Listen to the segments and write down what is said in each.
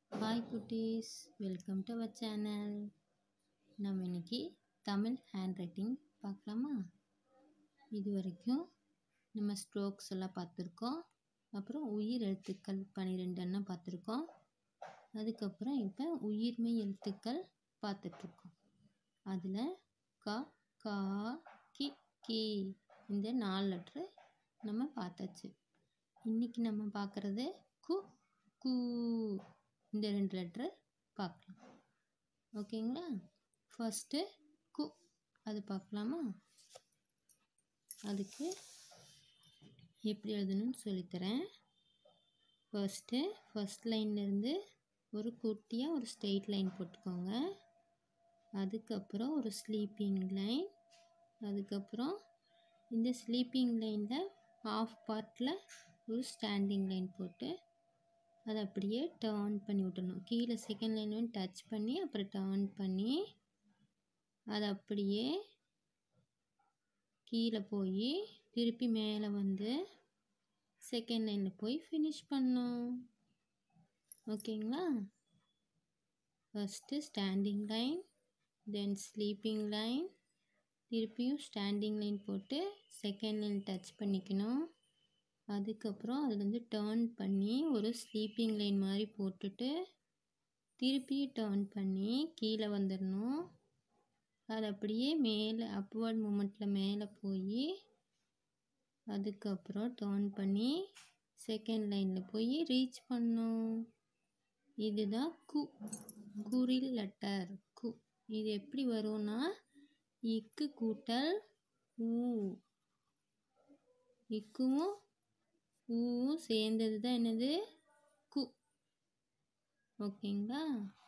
hi குட்டீஸ் welcome to our channel நம்ம இன்னைக்கு தமிழ் ஹேண்ட் ரைட்டிங் பார்க்கலாமா இது வரைக்கும் நம்ம ஸ்ட்ரோக்ஸ் எல்லாம் பார்த்துருக்கோம் அப்புறம் உயிர் எழுத்துக்கள் பன்னிரெண்டு எண்ணம் பார்த்துருக்கோம் அதுக்கப்புறம் இப்போ உயிர்மெய் எழுத்துக்கள் பார்த்துட்ருக்கோம் அதில் க கா கி கி இந்த நாலு லெட்ரு நம்ம பார்த்தாச்சு இன்றைக்கி நம்ம பார்க்குறது கு கூ இந்த ரெண்டு லெட்ரு பார்க்கலாம் ஓகேங்களா ஃபஸ்ட்டு கு அது பார்க்கலாமா அதுக்கு எப்படி எழுதணும்னு சொல்லித்தரேன் ஃபஸ்ட்டு ஃபஸ்ட் லைன்லேருந்து ஒரு குட்டியாக ஒரு ஸ்ட்ரெயிட் லைன் போட்டுக்கோங்க அதுக்கப்புறம் ஒரு ஸ்லீப்பிங் லைன் அதுக்கப்புறம் இந்த ஸ்லீப்பிங் லைனில் ஆஃப் பார்ட்டில் ஒரு ஸ்டாண்டிங் லைன் போட்டு அதை அப்படியே டேர்ன் பண்ணி விட்டுறணும் கீழே செகண்ட் லைன் வந்து டச் பண்ணி அப்புறம் டேர்ன் பண்ணி அதை அப்படியே கீழே போய் திருப்பி மேலே வந்து செகண்ட் லைனில் போய் ஃபினிஷ் பண்ணோம் ஓகேங்களா first standing line then sleeping line திருப்பியும் ஸ்டாண்டிங் லைன் போட்டு செகண்ட் லைன் டச் பண்ணிக்கணும் அதுக்கப்புறம் அது வந்து டேர்ன் பண்ணி ஒரு ஸ்லீப்பிங் லைன் மாதிரி போட்டுட்டு திருப்பி டேர்ன் பண்ணி கீழே வந்துடணும் அது அப்படியே மேலே அப்வர்ட் மூமெண்ட்டில் மேலே போய் அதுக்கப்புறம் டேர்ன் பண்ணி செகண்ட் லைனில் போய் ரீச் பண்ணும் இதுதான் கு குரில் லெட்டர் கு இது எப்படி வரும்னா இக்கு கூட்டல் ஊ இக்குவும் ஊவும் சேர்ந்தது தான் என்னது கு ஓகேங்களா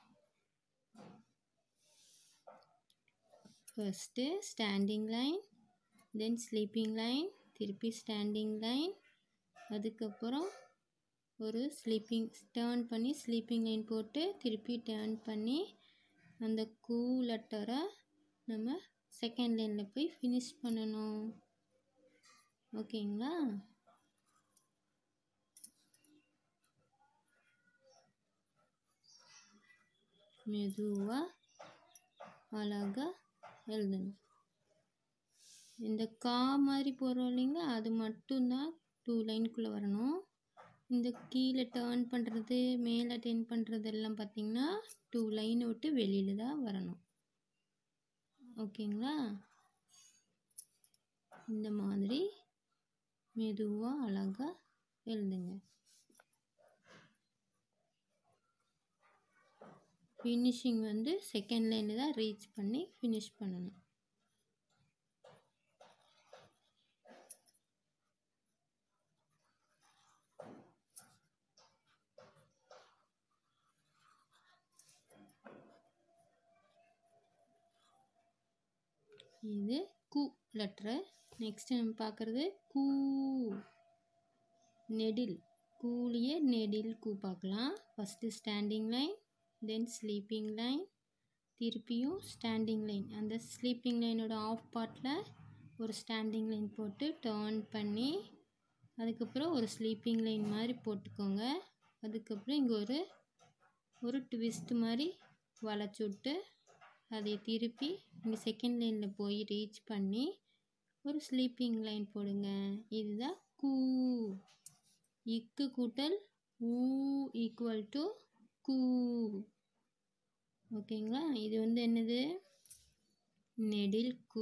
first standing line then sleeping line திருப்பி ஸ்டாண்டிங் லைன் அதுக்கப்புறம் ஒரு ஸ்லீப்பிங் டேர்ன் பண்ணி ஸ்லீப்பிங் லைன் போட்டு திருப்பி டேர்ன் பண்ணி அந்த கூ லெட்டரை நம்ம செகண்ட் லைனில் போய் ஃபினிஷ் பண்ணணும் ஓகேங்களா மெதுவாக அழகாக எழுதணும் இந்த கா மாதிரி போடுறோம் இல்லைங்களா அது மட்டும்தான் டூ லைனுக்குள்ளே வரணும் இந்த கீழே டேர்ன் பண்ணுறது மேலே டென் பண்ணுறது எல்லாம் பார்த்திங்கன்னா டூ லைனை விட்டு வெளியில் தான் வரணும் ஓகேங்களா இந்த மாதிரி மெதுவாக அழகாக எழுதுங்க ஃபினிஷிங் வந்து செகண்ட் லைனில் தான் ரீச் பண்ணி ஃபினிஷ் பண்ணணும் இது கு லெட்ரு நெக்ஸ்ட் நம்ம பார்க்குறது கூ நெடில் கூலியே நெடில் கூ பார்க்கலாம் first standing line then sleeping line திருப்பியும் ஸ்டாண்டிங் லைன் அந்த ஸ்லீப்பிங் லைனோட ஆஃப் பார்ட்டில் ஒரு ஸ்டாண்டிங் லைன் போட்டு டேர்ன் பண்ணி அதுக்கப்புறம் ஒரு ஸ்லீப்பிங் லைன் மாதிரி போட்டுக்கோங்க அதுக்கப்புறம் இங்கே ஒரு ஒரு ட்விஸ்ட் மாதிரி வளைச்சி விட்டு அதை திருப்பி இங்கே செகண்ட் லைனில் போய் ரீச் பண்ணி ஒரு ஸ்லீப்பிங் லைன் போடுங்க இதுதான் கூ இக்கு கூட்டல் ஊ ஈக்குவல் டு கூ ஓகேங்களா இது வந்து என்னது நெடில் கூ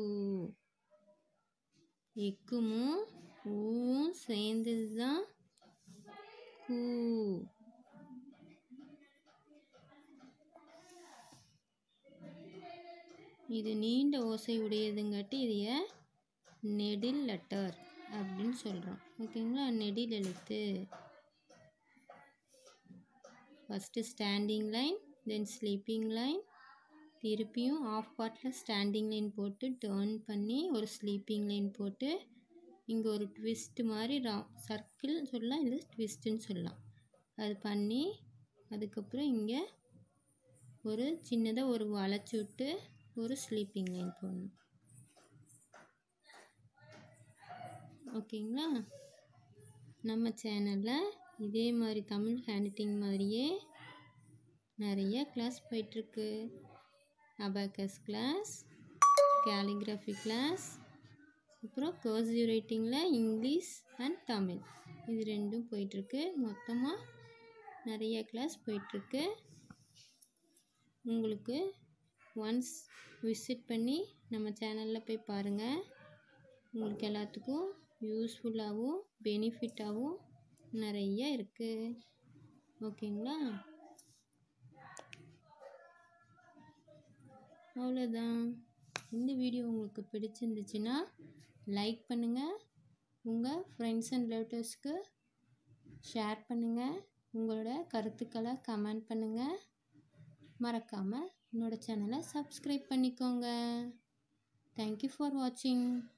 இக்குமும் ஊவும் சேர்ந்தது தான் கூ இது நீண்ட ஓசை உடையதுங்காட்டி இதைய நெடில் லெட்டர் அப்படின்னு சொல்கிறோம் ஓகேங்களா நெடில் எழுத்து first standing line then sleeping line திருப்பியும் ஆஃப் பார்ட்டில் ஸ்டாண்டிங் லைன் போட்டு டேர்ன் பண்ணி ஒரு ஸ்லீப்பிங் லைன் போட்டு இங்கே ஒரு ட்விஸ்ட் மாதிரி ரா சர்க்கிள் சொல்லலாம் இல்லை ட்விஸ்ட்டுன்னு சொல்லலாம் அது பண்ணி அதுக்கப்புறம் இங்கே ஒரு சின்னதாக ஒரு வளைச்சி விட்டு ஒரு ஸ்லீப்பிங் லைன் போடணும் ஓகேங்களா நம்ம சேனலில் இதே மாதிரி தமிழ் ஹேண்ட் ரைட்டிங் மாதிரியே நிறைய கிளாஸ் போயிட்டுருக்கு அபாக்கஸ் கிளாஸ் கேலிகிராஃபி கிளாஸ் அப்புறம் கர்சிவ் ரைட்டிங்கில் இங்கிலீஷ் அண்ட் தமிழ் இது ரெண்டும் போயிட்டுருக்கு மொத்தமாக நிறைய கிளாஸ் போயிட்டுருக்கு உங்களுக்கு ஒன்ஸ் விசிட் பண்ணி நம்ம சேனலில் போய் பாருங்கள் உங்களுக்கு எல்லாத்துக்கும் யூஸ்ஃபுல்லாகவும் பெனிஃபிட்டாகவும் நிறைய இருக்குது ஓகேங்களா அவ்வளோதான் இந்த வீடியோ உங்களுக்கு பிடிச்சிருந்துச்சுன்னா லைக் பண்ணுங்கள் உங்கள் ஃப்ரெண்ட்ஸ் அண்ட் ரிலேட்டிவ்ஸ்க்கு ஷேர் பண்ணுங்கள் உங்களோட கருத்துக்களை கமெண்ட் பண்ணுங்கள் மறக்காமல் என்னோட சேனலை சப்ஸ்கிரைப் பண்ணிக்கோங்க தேங்க்யூ ஃபார் வாட்சிங்